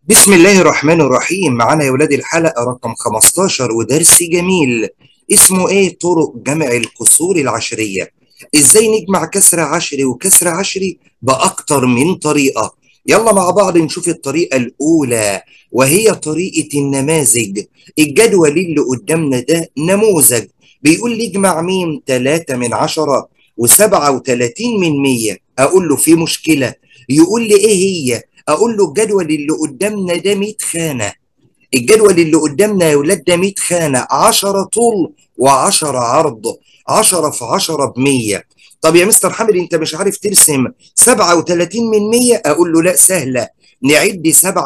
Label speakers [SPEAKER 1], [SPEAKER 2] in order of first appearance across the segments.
[SPEAKER 1] بسم الله الرحمن الرحيم معانا يا ولاد الحلقة رقم 15 ودرس جميل اسمه ايه طرق جمع الكسور العشرية ازاي نجمع كسر عشري وكسر عشري بأكتر من طريقة يلا مع بعض نشوف الطريقة الأولى وهي طريقة النماذج الجدول اللي قدامنا ده نموذج بيقول لي اجمع ميم 3 من 10 و37 من 100 أقول له في مشكلة يقول لي ايه هي اقول له الجدول اللي قدامنا ده 100 خانه الجدول اللي قدامنا يا ولاد ده 100 خانه 10 طول و10 عرض 10 في 10 ب 100 طب يا مستر حامد انت مش عارف ترسم 37 من 100 اقول له لا سهله نعد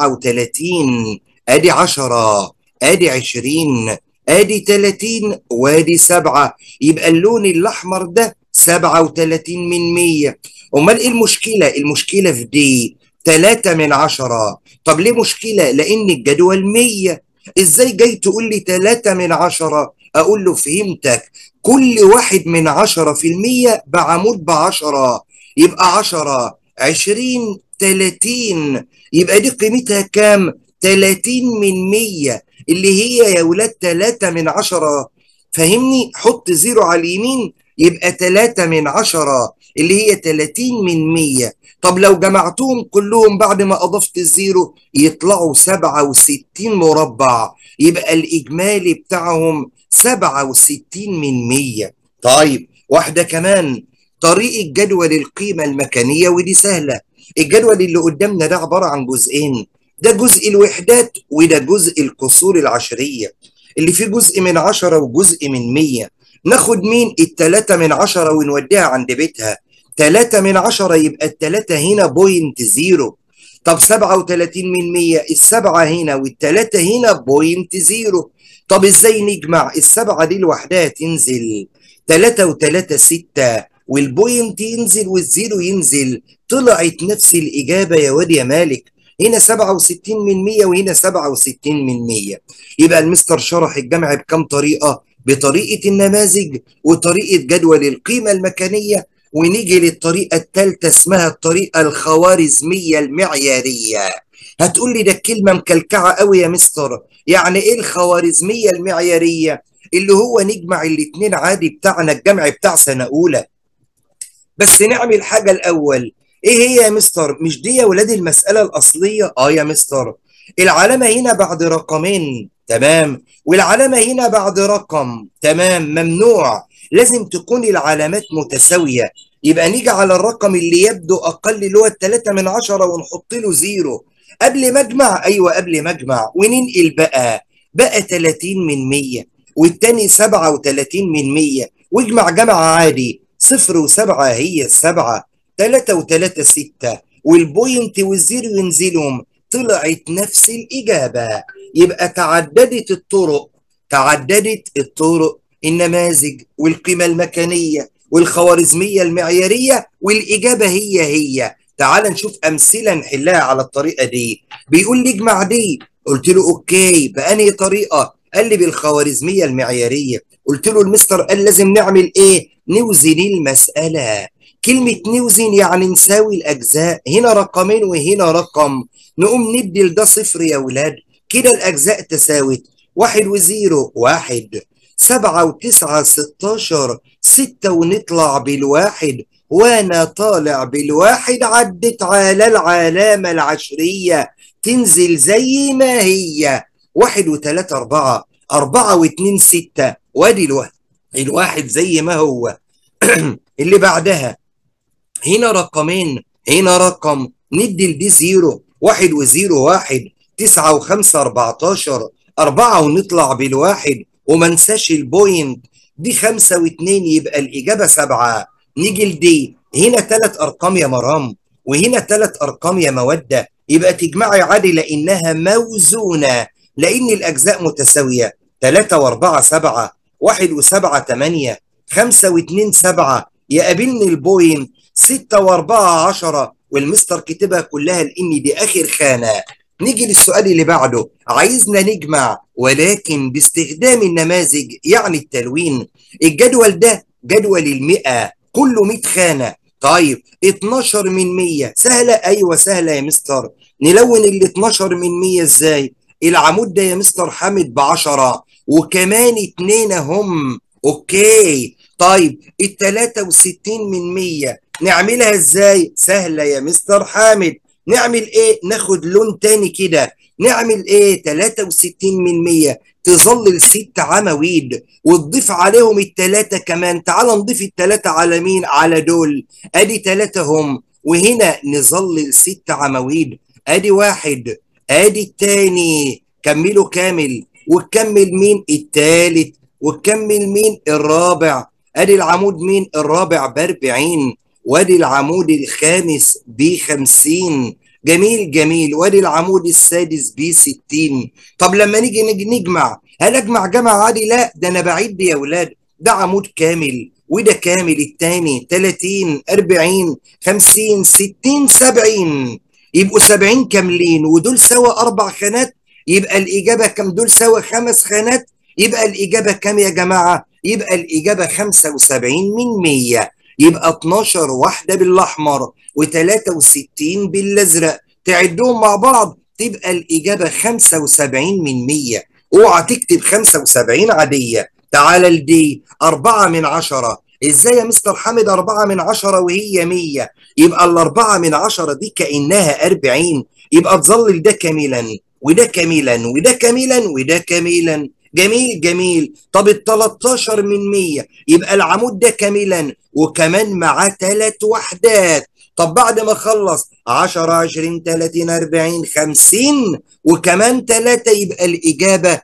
[SPEAKER 1] 37 ادي 10 ادي 20 ادي 30 وادي 7 يبقى اللون الاحمر ده 37 من 100 امال ايه المشكله المشكله في دي 3 من 10 طب ليه مشكلة لأن الجدول 100 إزاي جاي تقول لي 3 من 10 أقول له فهمتك كل واحد من 10 في المية بعمود بعشرة يبقى 10 20 30 يبقى دي قيمتها كام 30 من 100 اللي هي يا ولاد 3 من 10 فهمني حط زيرو على اليمين يبقى 3 من 10 اللي هي 30 من 100 طب لو جمعتهم كلهم بعد ما اضفت الزيرو يطلعوا 67 مربع يبقى الاجمالي بتاعهم 67 من 100 طيب واحده كمان طريقه جدول القيمه المكانيه ودي سهله الجدول اللي قدامنا ده عباره عن جزئين ده جزء الوحدات وده جزء الكسور العشريه اللي فيه جزء من 10 وجزء من 100 ناخد مين التلاتة من عشرة ونوديها عند بيتها تلاتة من عشرة يبقى التلاتة هنا بوينت زيرو طب سبعة وتلاتين من مية السبعة هنا والتلاتة هنا بوينت زيرو طب ازاي نجمع السبعة دي لوحدها تنزل تلاتة وتلاتة ستة والبوينت ينزل والزيرو ينزل طلعت نفس الإجابة يا واد يا مالك هنا 67 من 100 وهنا 67 من 100 يبقى المستر شرح الجمع بكم طريقة بطريقة النماذج وطريقة جدول القيمة المكانية ونيجي للطريقة الثالثة اسمها الطريقة الخوارزمية المعيارية هتقول لي ده الكلمة مكلكعة قوي يا مستر يعني ايه الخوارزمية المعيارية اللي هو نجمع الاتنين عادي بتاعنا الجمع بتاع سنة أولى بس نعمل حاجة الأول ايه هي يا مستر مش دي يا ولاد المسألة الأصلية اه يا مستر العلامة هنا بعد رقمين تمام والعلامة هنا بعد رقم تمام ممنوع لازم تكون العلامات متساوية يبقى نيجي على الرقم اللي يبدو أقل اللي هو التلاتة من عشرة ونحط له زيرو قبل ما أجمع أيوة قبل ما أجمع وننقل بقى بقى 30 من 100 والتاني 37 من 100 واجمع جمع عادي صفر وسبعة هي السبعة تلاتة وتلاتة ستة والبوينت والزيرو ينزلهم طلعت نفس الإجابة يبقى تعددت الطرق تعددت الطرق النماذج والقيمة المكانية والخوارزمية المعيارية والإجابة هي هي تعال نشوف أمثلة نحلها على الطريقة دي بيقول لي اجمع دي قلت له أوكي بأنهي طريقة قال لي بالخوارزمية المعيارية قلت له المستر قال لازم نعمل إيه نوزن المسألة كلمة نوزن يعني نساوي الأجزاء هنا رقمين وهنا رقم نقوم ندي لده صفر يا ولاد كده الأجزاء تساوت واحد وزيرو واحد سبعة وتسعة ستاشر ستة ونطلع بالواحد وانا طالع بالواحد عدت على العلامة العشرية تنزل زي ما هي واحد وتلاتة أربعة أربعة واتنين ستة وادي الواحد الواحد زي ما هو اللي بعدها هنا رقمين هنا رقم ندي لدي زيرو واحد وزيرو واحد تسعة وخمسة أربعتاشر أربعة ونطلع بالواحد وما ننساش البوينت دي خمسة واتنين يبقى الإجابة سبعة نيجي لدي هنا تلات أرقام يا مرام وهنا تلات أرقام يا مودة يبقى تجمعي عادي لأنها موزونة لأن الأجزاء متساوية تلاتة وأربعة سبعة واحد وسبعة تمانية خمسة واتنين سبعة يقابلني البوينت ستة وأربعة عشرة والمستر كتبها كلها لأن دي آخر خانة نيجي للسؤال اللي بعده عايزنا نجمع ولكن باستخدام النماذج يعني التلوين الجدول ده جدول المئة كله 100 خانة طيب 12 من 100 سهلة أيوة سهلة يا مستر نلون ال 12 من 100 ازاي العمود ده يا مستر حامد ب 10 وكمان اتنين هم اوكي طيب ال 63 من 100 نعملها ازاي سهله يا مستر حامد نعمل ايه ناخد لون تاني كده نعمل ايه 63 من 100 تظل الست عواميد وتضيف عليهم التلاتة كمان تعال نضيف التلاتة على مين على دول ادي تلاتة هم وهنا نظل الست عواميد ادي واحد ادي التاني كملوا كامل وتكمل مين التالت وتكمل مين الرابع ادي العمود مين الرابع باربعين وادي العمود الخامس بخمسين جميل جميل وادي العمود السادس ب 60 طب لما نيجي نجمع هل اجمع جمع عادي لا ده انا بعد يا ولاد ده عمود كامل وده كامل التاني 30 40 50 60 70 يبقوا 70 كاملين ودول سوا اربع خانات يبقى الاجابه كام دول سوا خمس خانات يبقى الاجابه كام يا جماعه يبقى الاجابه 75 من 100 يبقى 12 واحده بالاحمر و63 بالازرق تعدهم مع بعض تبقى الاجابه 75 من 100 اوعى تكتب 75 عاديه تعال لدي 4 من 10 ازاي يا مستر حامد 4 من 10 وهي 100 يبقى الأربعة من 10 دي كانها 40 يبقى تظل ده كاملا وده كاملا وده كاملا وده كاملا جميل جميل طب ال 13 من 100 يبقى العمود ده كاملا وكمان معاه ثلاث وحدات طب بعد ما اخلص 10 20 30 40 50 وكمان 3 يبقى الاجابه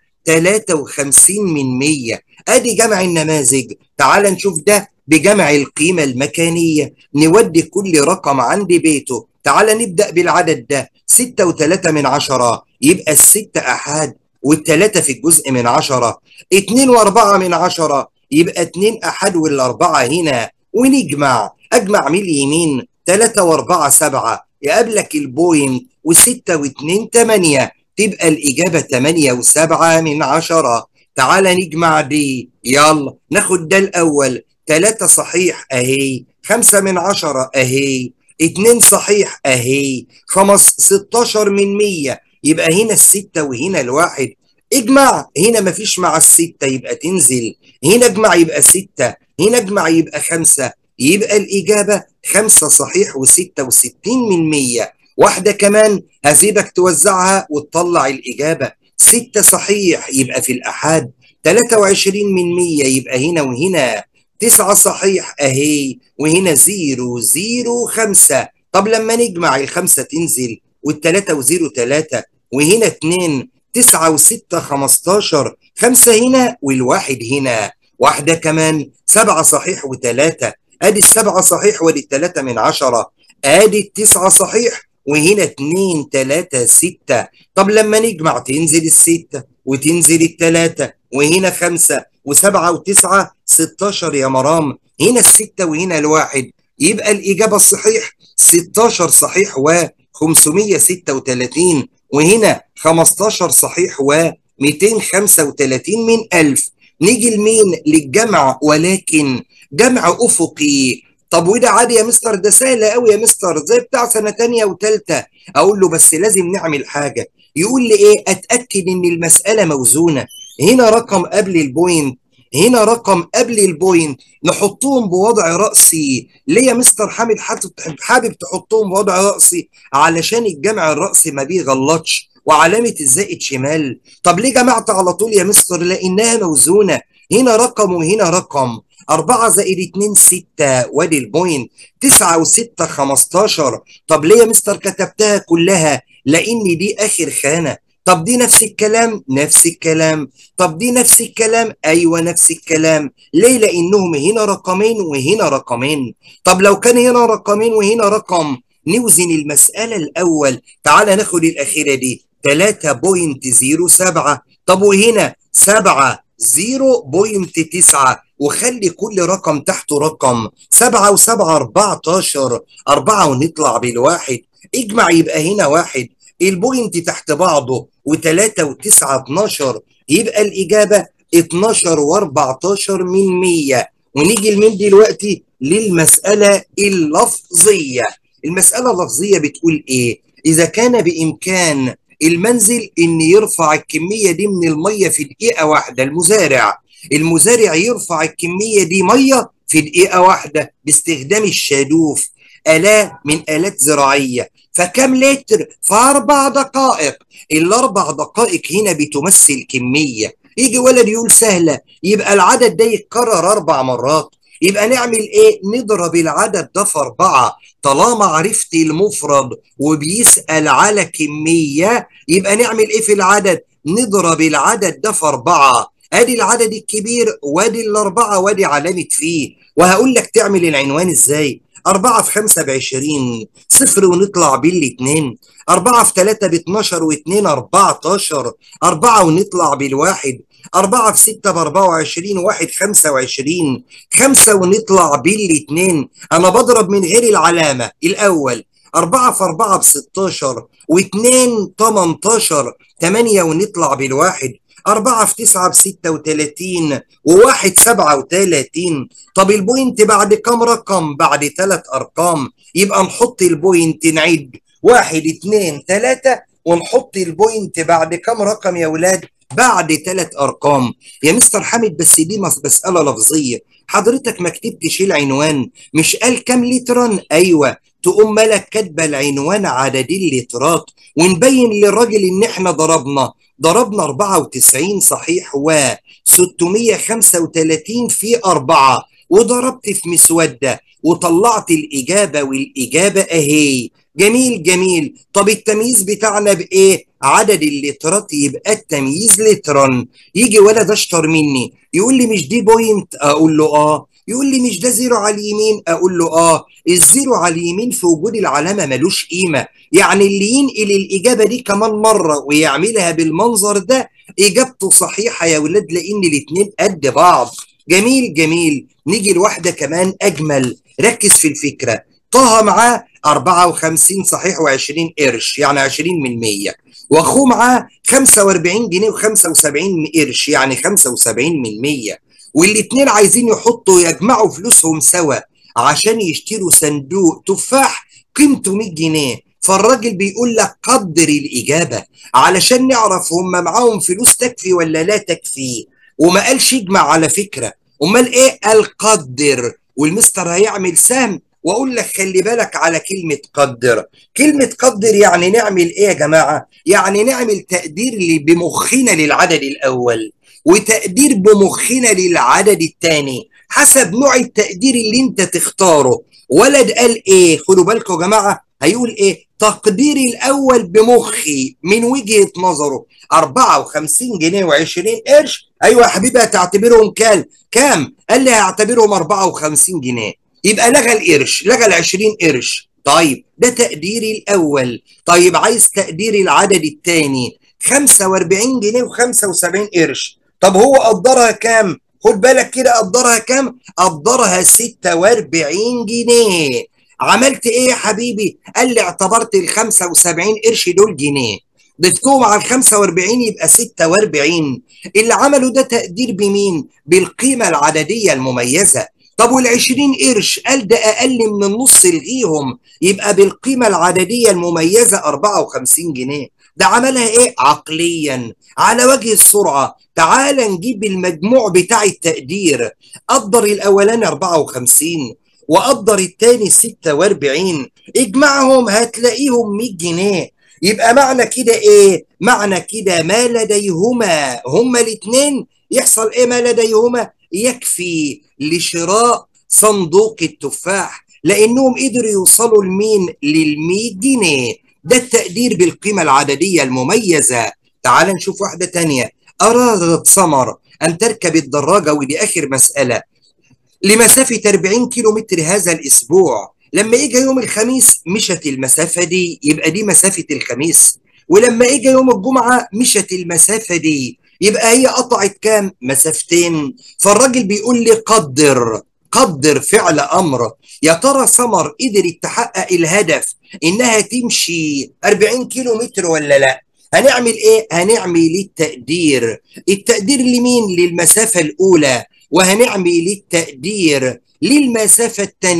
[SPEAKER 1] 53 من 100 ادي جمع النماذج تعال نشوف ده بجمع القيمه المكانيه نودي كل رقم عند بيته تعال نبدا بالعدد ده 6 و3 من 10 يبقى الستة احاد والثلاثة في الجزء من عشرة اتنين واربعة من عشرة يبقى اتنين احد والاربعة هنا ونجمع اجمع من اليمين تلاتة واربعة سبعة يقابلك البوينت وستة واتنين تمانية تبقى الإجابة تمانية وسبعة من عشرة تعال نجمع دي يلا ناخد ده الأول تلاتة صحيح أهي خمسة من عشرة أهي اتنين صحيح أهي خمس ستاشر من مية يبقى هنا الستة وهنا الواحد اجمع هنا مفيش مع الستة يبقى تنزل هنا اجمع يبقى ستة هنا اجمع يبقى خمسة يبقى الإجابة خمسة صحيح وستة وستين من مية واحدة كمان هسيبك توزعها وتطلع الإجابة ستة صحيح يبقى في الأحاد 23 من مية يبقى هنا وهنا تسعة صحيح أهي وهنا زيرو زيرو خمسة طب لما نجمع الخمسة تنزل والتلاتة وزيرو تلاتة وهنا اتنين تسعة وستة خمستاشر خمسة هنا والواحد هنا واحدة كمان سبعة صحيح وتلاتة ادي السبعة صحيح وادي التلاتة من عشرة ادي التسعة صحيح وهنا اتنين تلاتة ستة طب لما نجمع تنزل الستة وتنزل التلاتة وهنا خمسة وسبعة وتسعة ستاشر يا مرام هنا الستة وهنا الواحد يبقى الإجابة الصحيح ستاشر صحيح و 536 وهنا 15 صحيح و 235 من ألف نيجي لمين للجمع ولكن جمع أفقي طب وده عادي يا مستر ده سهل قوي يا مستر زي بتاع سنة تانية وتالتة أقول له بس لازم نعمل حاجة يقول لي إيه أتأكد إن المسألة موزونة هنا رقم قبل البوينت هنا رقم قبل البوينت نحطهم بوضع رأسي ليه يا مستر حامد حابب تحطهم بوضع رأسي علشان الجمع الرأسي ما بيغلطش وعلامة الزائد شمال طب ليه جمعت على طول يا مستر لأنها موزونة هنا رقم وهنا رقم أربعة زائد اتنين ستة وادي البوينت تسعة وستة خمستاشر طب ليه يا مستر كتبتها كلها لأن دي آخر خانة طب دي نفس الكلام نفس الكلام طب دي نفس الكلام ايوه نفس الكلام ليه لانهم هنا رقمين وهنا رقمين طب لو كان هنا رقمين وهنا رقم نوزن المسألة الأول تعال ناخد الأخيرة دي 3.07 طب وهنا 7 0.9 وخلي كل رقم تحته رقم 7 و7 14 4 ونطلع بالواحد اجمع يبقى هنا واحد البوينت تحت بعضه و3 و9 12 يبقى الإجابة 12 و14 من 100 ونيجي لمين دلوقتي للمسألة اللفظية المسألة اللفظية بتقول إيه إذا كان بإمكان المنزل إن يرفع الكمية دي من المية في دقيقة واحدة المزارع المزارع يرفع الكمية دي مية في دقيقة واحدة باستخدام الشادوف آلة من آلات زراعية فكم لتر؟ في أربع دقائق الأربع دقائق هنا بتمثل كمية يجي ولد يقول سهلة يبقى العدد ده يتكرر أربع مرات يبقى نعمل ايه نضرب العدد ده في أربعة طالما عرفت المفرد وبيسأل على كمية يبقى نعمل ايه في العدد نضرب العدد ده في أربعة ادي العدد الكبير وادي الأربعة وادي علامة فيه وهقول لك تعمل العنوان ازاي أربعة في خمسة بعشرين صفر ونطلع بالاتنين أربعة في تلاتة باتناشر واتنين أربعتاشر أربعة ونطلع بالواحد أربعة في ستة بأربعة وعشرين واحد خمسة وعشرين خمسة ونطلع بالاتنين أنا بضرب من غير العلامة الأول أربعة في أربعة بستاشر واتنين تمنتاشر تمانية ونطلع بالواحد أربعة في تسعة بستة وتلاتين وواحد سبعة وتلاتين طب البوينت بعد كم رقم؟ بعد تلات أرقام يبقى نحط البوينت نعد واحد اتنين تلاتة ونحط البوينت بعد كم رقم يا ولاد؟ بعد ثلاث ارقام يا مستر حامد بس دي مساله لفظيه حضرتك ما كتبتش العنوان مش قال كام لترا ايوه تقوم مالك كاتبه العنوان عدد اللترات ونبين للراجل ان احنا ضربنا ضربنا 94 صحيح و 635 في 4 وضربت في مسوده وطلعت الاجابه والاجابه اهي جميل جميل طب التمييز بتاعنا بايه عدد اللترات يبقى التمييز لترا يجي ولد اشطر مني يقول لي مش دي بوينت اقول له اه يقول لي مش ده زيرو على اليمين اقول له اه الزيرو على اليمين في وجود العلامه ملوش قيمه يعني اللي ينقل الاجابه دي كمان مره ويعملها بالمنظر ده اجابته صحيحه يا ولاد لان الاتنين قد بعض جميل جميل نيجي لواحده كمان اجمل ركز في الفكره طه معاه 54 صحيح و20 قرش يعني 20 من 100 واخوه معاه 45 جنيه و75 قرش يعني 75 من 100 والاثنين عايزين يحطوا يجمعوا فلوسهم سوا عشان يشتروا صندوق تفاح قيمته 100 جنيه فالراجل بيقول لك قدر الإجابة علشان نعرف هم معاهم فلوس تكفي ولا لا تكفي وما قالش يجمع على فكرة امال ايه قال قدر والمستر هيعمل سهم واقول لك خلي بالك على كلمه قدر كلمه قدر يعني نعمل ايه يا جماعه يعني نعمل تقدير بمخنا للعدد الاول وتقدير بمخنا للعدد الثاني حسب نوع التقدير اللي انت تختاره ولد قال ايه خدوا بالكم يا جماعه هيقول ايه تقديري الاول بمخي من وجهه نظره 54 جنيه و20 قرش ايوه يا حبيبي هتعتبرهم كام كام قال لي هعتبرهم 54 جنيه يبقى لغى القرش لغى ال 20 قرش طيب ده تقديري الاول طيب عايز تقديري العدد الثاني 45 جنيه و75 قرش طب هو قدرها كام خد بالك كده قدرها كام قدرها 46 جنيه عملت ايه يا حبيبي قال لي اعتبرت ال 75 قرش دول جنيه ضفتهم على ال 45 يبقى 46 اللي عملوا ده تقدير بمين بالقيمه العدديه المميزه طب وال 20 قرش قال ده اقل من النص الغيهم يبقى بالقيمه العدديه المميزه 54 جنيه ده عملها ايه عقليا على وجه السرعه تعال نجيب المجموع بتاع التقدير قدر الاولاني 54 وقدر الثاني 46 اجمعهم هتلاقيهم 100 جنيه يبقى معنى كده ايه معنى كده ما لديهما هما الاثنين يحصل ايه ما لديهما يكفي لشراء صندوق التفاح لانهم قدروا يوصلوا لمين لل100 جنيه ده التقدير بالقيمة العددية المميزة تعال نشوف واحدة تانية أرادت سمر أن تركب الدراجة ودي آخر مسألة لمسافة 40 كيلو متر هذا الأسبوع لما إجا يوم الخميس مشت المسافة دي يبقى دي مسافة الخميس ولما إجا يوم الجمعة مشت المسافة دي يبقى هي قطعت كام مسافتين فالراجل بيقول لي قدر قدر فعل امر يا ترى سمر قدرت تحقق الهدف انها تمشي 40 كيلو متر ولا لا هنعمل ايه هنعمل التقدير التقدير لمين للمسافه الاولى وهنعمل التقدير للمسافه الثانيه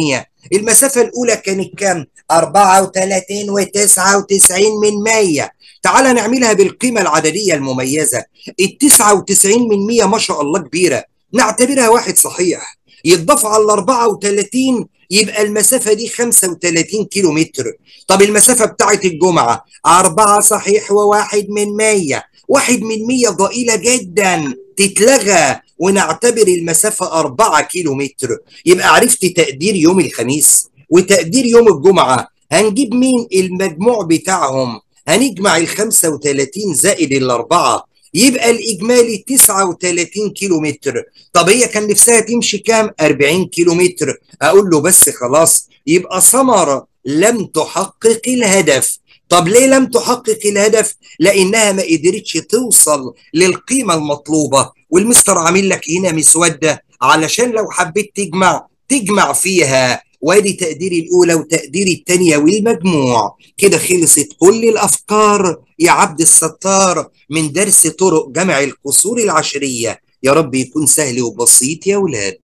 [SPEAKER 1] المسافة الأولى كانت كام؟ 34 و99 من 100 تعال نعملها بالقيمة العددية المميزة ال 99 من 100 ما شاء الله كبيرة نعتبرها واحد صحيح يتضاف على ال 34 يبقى المسافة دي 35 كيلو متر طب المسافة بتاعت الجمعة أربعة صحيح وواحد من 100 واحد من 100 ضئيلة جدا تتلغى ونعتبر المسافة 4 كيلو متر يبقى عرفت تقدير يوم الخميس وتقدير يوم الجمعة هنجيب مين المجموع بتاعهم هنجمع ال 35 زائد الأربعة يبقى الإجمالي 39 كيلو متر طب هي كان نفسها تمشي كام 40 كيلو متر أقول له بس خلاص يبقى ثمرة لم تحقق الهدف طب ليه لم تحقق الهدف لأنها ما قدرتش توصل للقيمة المطلوبة والمستر عامل لك هنا مسودة علشان لو حبيت تجمع تجمع فيها وادي تقدير الأولى وتقدير الثانية والمجموع كده خلصت كل الأفكار يا عبد الستار من درس طرق جمع القصور العشرية يا رب يكون سهل وبسيط يا ولاد